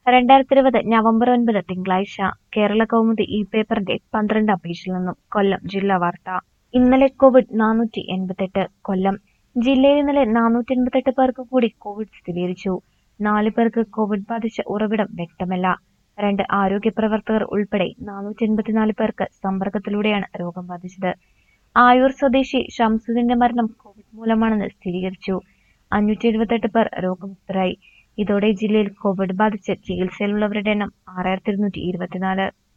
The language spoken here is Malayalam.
രണ്ടായിരത്തി ഇരുപത് നവംബർ ഒൻപത് തിങ്കളാഴ്ച കേരള കൗമുദി ഈ പേപ്പറിന്റെ പന്ത്രണ്ടാം പേജിൽ നിന്നും കൊല്ലം ജില്ലാ വാർത്ത ഇന്നലെ കോവിഡ് നാനൂറ്റി എൺപത്തെട്ട് കൊല്ലം ജില്ലയിൽ ഇന്നലെ നാനൂറ്റി എൺപത്തെട്ട് പേർക്ക് കൂടി കോവിഡ് സ്ഥിരീകരിച്ചു നാല് പേർക്ക് കോവിഡ് ബാധിച്ച ഉറവിടം വ്യക്തമല്ല രണ്ട് ആരോഗ്യ പ്രവർത്തകർ ഉൾപ്പെടെ നാനൂറ്റി എൺപത്തിനാല് പേർക്ക് സമ്പർക്കത്തിലൂടെയാണ് രോഗം ബാധിച്ചത് ആയൂർ സ്വദേശി ഷംസുദ്ദീന്റെ മരണം കോവിഡ് മൂലമാണെന്ന് സ്ഥിരീകരിച്ചു അഞ്ഞൂറ്റി എഴുപത്തെട്ട് പേർ രോഗമുക്തരായി ഇതോടെ ജില്ലയിൽ കോവിഡ് ബാധിച്ച് ചികിത്സയിലുള്ളവരുടെ എണ്ണം ആറായിരത്തി ഇരുന്നൂറ്റി ഇരുപത്തിനാല്